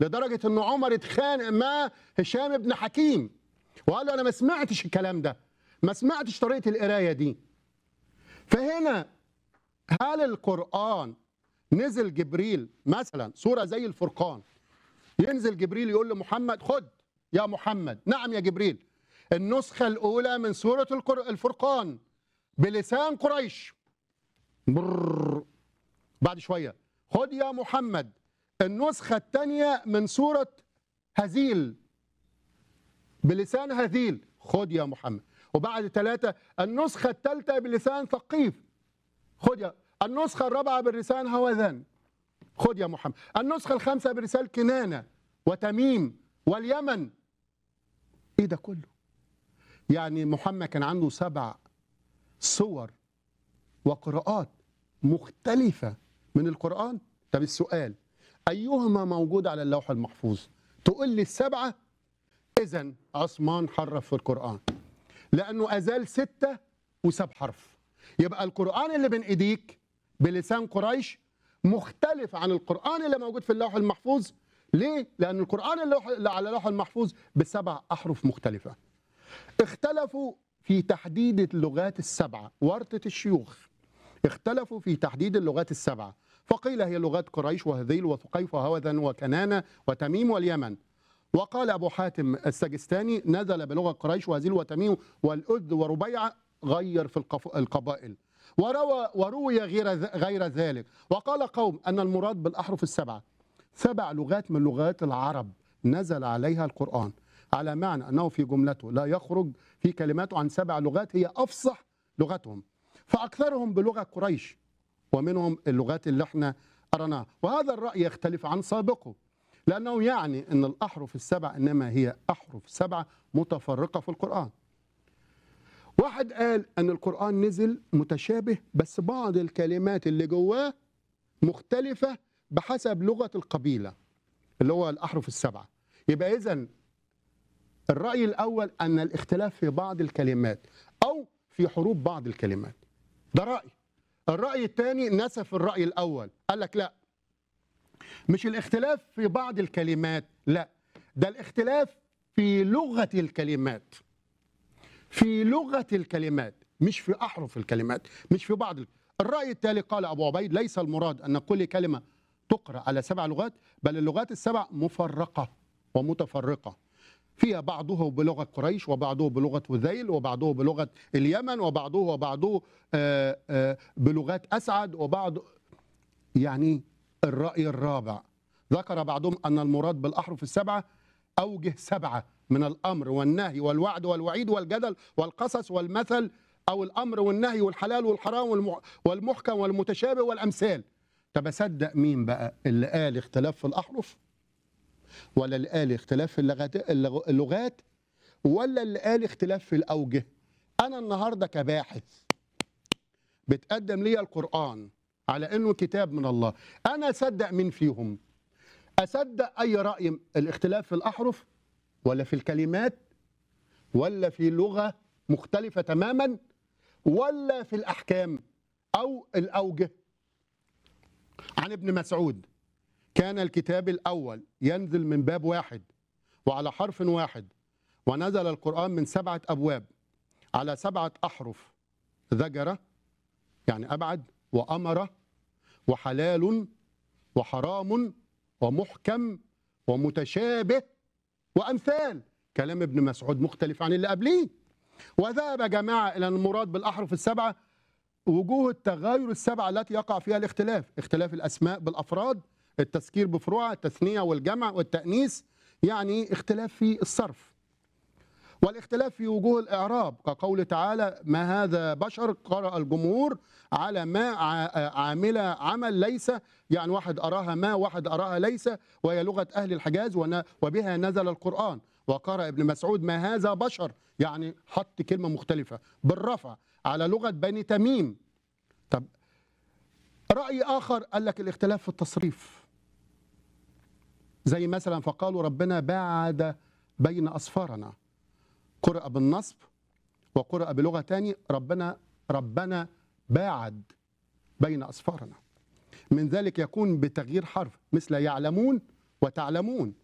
لدرجه ان عمر اتخانق مع هشام بن حكيم وقال له انا ما سمعتش الكلام ده ما سمعتش طريقه القرايه دي فهنا هل القران نزل جبريل مثلا سوره زي الفرقان ينزل جبريل يقول لمحمد خد يا محمد نعم يا جبريل النسخه الاولى من سوره القر- الفرقان بلسان قريش برر. بعد شويه خد يا محمد النسخه الثانيه من سوره هزيل بلسان هذيل خد يا محمد وبعد ثلاثة النسخة الثالثة بلسان ثقيف خد يا النسخة الرابعة بلسان هوذان خد يا محمد النسخة الخامسة برسالة كنانة وتميم واليمن ايه ده كله يعني محمد كان عنده سبع صور وقراءات مختلفة من القرآن طب السؤال أيهما موجود على اللوح المحفوظ تقول لي السبعة إذا عثمان حرف في القرآن لأنه أزال ستة وساب حرف يبقى القرآن اللي بين إيديك بلسان قريش مختلف عن القرآن اللي موجود في اللوح المحفوظ ليه؟ لأن القرآن اللوح اللي على اللوح المحفوظ بسبع أحرف مختلفة اختلفوا في تحديد اللغات السبعة ورطة الشيوخ اختلفوا في تحديد اللغات السبعة فقيل هي لغات قريش وهذيل وثقيف وهوذا وكنانة وتميم واليمن وقال أبو حاتم السجستاني نزل بلغة قريش وهزيل وتميم والأذ وربيعة غير في القف- القبائل وروى وروي غير ذ- غير ذلك وقال قوم أن المراد بالأحرف السبعة سبع لغات من لغات العرب نزل عليها القرآن على معنى أنه في جملته لا يخرج في كلماته عن سبع لغات هي أفصح لغتهم فأكثرهم بلغة قريش ومنهم اللغات اللي احنا قرناها وهذا الرأي يختلف عن سابقه لأنه يعني أن الأحرف السبع إنما هي أحرف سبعة متفرقة في القرآن واحد قال أن القرآن نزل متشابه بس بعض الكلمات اللي جواه مختلفة بحسب لغة القبيلة اللي هو الأحرف السبعة يبقى إذن الرأي الأول أن الاختلاف في بعض الكلمات أو في حروف بعض الكلمات ده رأي الرأي الثاني نسف الرأي الأول قال لك لا مش الاختلاف في بعض الكلمات لا ده الاختلاف في لغة الكلمات في لغة الكلمات مش في أحرف الكلمات مش في بعض ال- الرأي التالي قال أبو عبيد ليس المراد أن كل كلمة تقرأ على سبع لغات بل اللغات السبع مفرقة ومتفرقة فيها بعضه بلغة قريش وبعضه بلغة وذيل وبعضه بلغة اليمن وبعضه وبعضه آه، آه، بلغات أسعد وبعض يعني الرأي الرابع ذكر بعضهم أن المراد بالأحرف السبعة أوجه سبعة من الأمر والنهي والوعد والوعيد والجدل والقصص والمثل أو الأمر والنهي والحلال والحرام والم- والمحكم والمتشابه والأمثال طب أصدق مين بقى اللي قال اختلاف في الأحرف ولا اللي قال اختلاف في اللغات اللغ- اللغات ولا اللي قال اختلاف في الأوجه أنا النهاردة كباحث بتقدم لي القرآن على انه كتاب من الله انا اصدق مين فيهم اصدق اي راي الاختلاف في الاحرف ولا في الكلمات ولا في لغه مختلفه تماما ولا في الاحكام او الاوجه عن ابن مسعود كان الكتاب الاول ينزل من باب واحد وعلى حرف واحد ونزل القران من سبعه ابواب على سبعه احرف ذجره يعني ابعد وامر وحلال وحرام ومحكم ومتشابه وامثال كلام ابن مسعود مختلف عن اللي قبليه وذهب جماعه الى أن المراد بالاحرف السبعه وجوه التغاير السبعه التي يقع فيها الاختلاف اختلاف الاسماء بالافراد التذكير بفروعها التثنيه والجمع والتانيث يعني اختلاف في الصرف والاختلاف في وجوه الإعراب كقول تعالى ما هذا بشر قرأ الجمهور على ما ع- عامل عمل ليس يعني واحد أراها ما واحد أراها ليس وهي لغة أهل الحجاز ون- وبها نزل القرآن وقرأ ابن مسعود ما هذا بشر يعني حط كلمة مختلفة بالرفع على لغة بني تميم طب رأي آخر قال لك الاختلاف في التصريف زي مثلا فقالوا ربنا باعد بين أصفارنا قرأ بالنصب وقرأ بلغة تاني ربنا ربنا باعد بين أصفارنا من ذلك يكون بتغيير حرف مثل يعلمون وتعلمون